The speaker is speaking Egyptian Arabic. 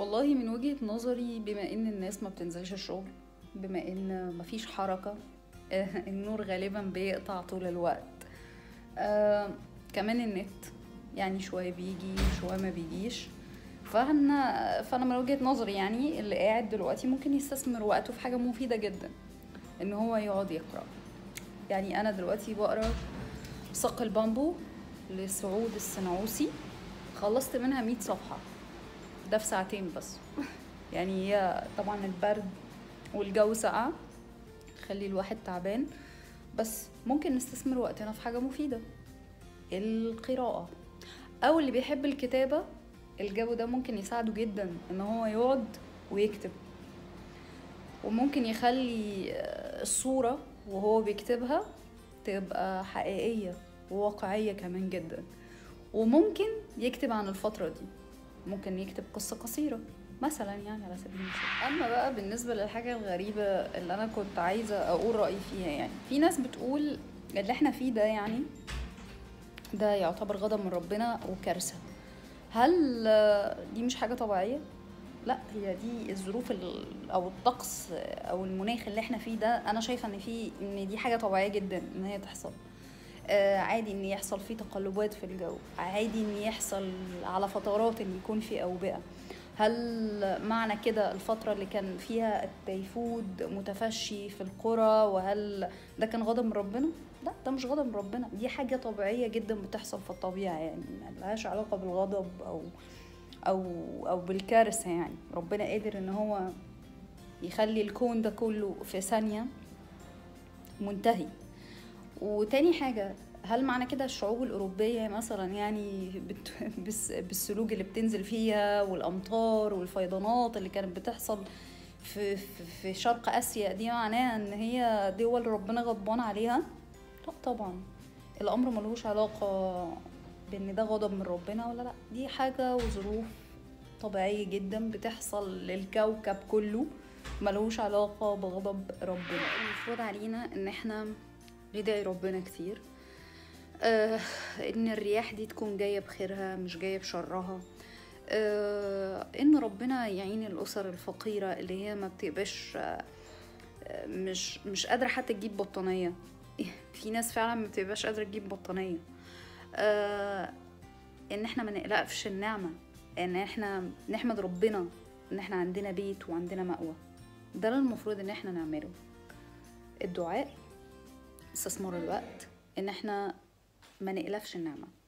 والله من وجهة نظري بما ان الناس ما بتنزلش الشغل بما ان مفيش حركة النور غالبا بيقطع طول الوقت آه كمان النت يعني شوية بيجي شوية ما بيجيش فانا فانا من وجهة نظري يعني اللي قاعد دلوقتي ممكن يستثمر وقته في حاجة مفيدة جدا ان هو يقعد يقرأ يعني انا دلوقتي بقرا ساق البامبو لسعود السنعوسي خلصت منها مية صفحة ده في ساعتين بس يعني هي طبعا البرد والجو ساقع خلي الواحد تعبان بس ممكن نستثمر وقتنا في حاجة مفيدة القراءة أو اللي بيحب الكتابة الجو ده ممكن يساعده جدا ان هو يقعد ويكتب وممكن يخلي الصورة وهو بيكتبها تبقى حقيقية وواقعية كمان جدا وممكن يكتب عن الفترة دي ممكن يكتب قصة قصيرة مثلا يعني على سبيل المثال اما بقى بالنسبة للحاجة الغريبة اللي انا كنت عايزة اقول رأيي فيها يعني في ناس بتقول اللي احنا فيه ده يعني ده يعتبر غضب من ربنا وكارثة هل دي مش حاجة طبيعية؟ لا هي دي الظروف او الطقس او المناخ اللي احنا فيه ده انا شايفه ان في ان دي حاجه طبيعيه جدا ان هي تحصل آه عادي ان يحصل فيه تقلبات في الجو عادي ان يحصل على فترات ان يكون في اوبئه هل معنى كده الفترة اللي كان فيها التيفود متفشي في القرى وهل ده كان غضب من ربنا؟ لا ده مش غضب من ربنا دي حاجة طبيعية جدا بتحصل في الطبيعة يعني ملهاش علاقة بالغضب أو او او بالكارثه يعني ربنا قادر ان هو يخلي الكون ده كله في ثانيه منتهي وتاني حاجه هل معنى كده الشعوب الأوروبية مثلا يعني بالسلوج اللي بتنزل فيها والأمطار والفيضانات اللي كانت بتحصل في, في شرق آسيا دي معناها إن هي دول ربنا غضبان عليها؟ لا طبعا الأمر ملهوش علاقة بان ده غضب من ربنا ولا لا دي حاجة وظروف طبيعية جدا بتحصل للكوكب كله ملوش علاقة بغضب ربنا المفروض علينا ان احنا ندعي ربنا كتير آه ان الرياح دي تكون جاية بخيرها مش جاية بشرها آه ان ربنا يعين الاسر الفقيرة اللي هي ما بتبقاش آه مش مش قادرة حتى تجيب بطانية في ناس فعلا ما بتبقاش قادرة تجيب بطانية آه ان احنا ما نقلقش النعمة ان احنا نحمد ربنا ان احنا عندنا بيت وعندنا مأوى ده اللي المفروض ان احنا نعمله الدعاء استثمار الوقت ان احنا ما نقلقش النعمه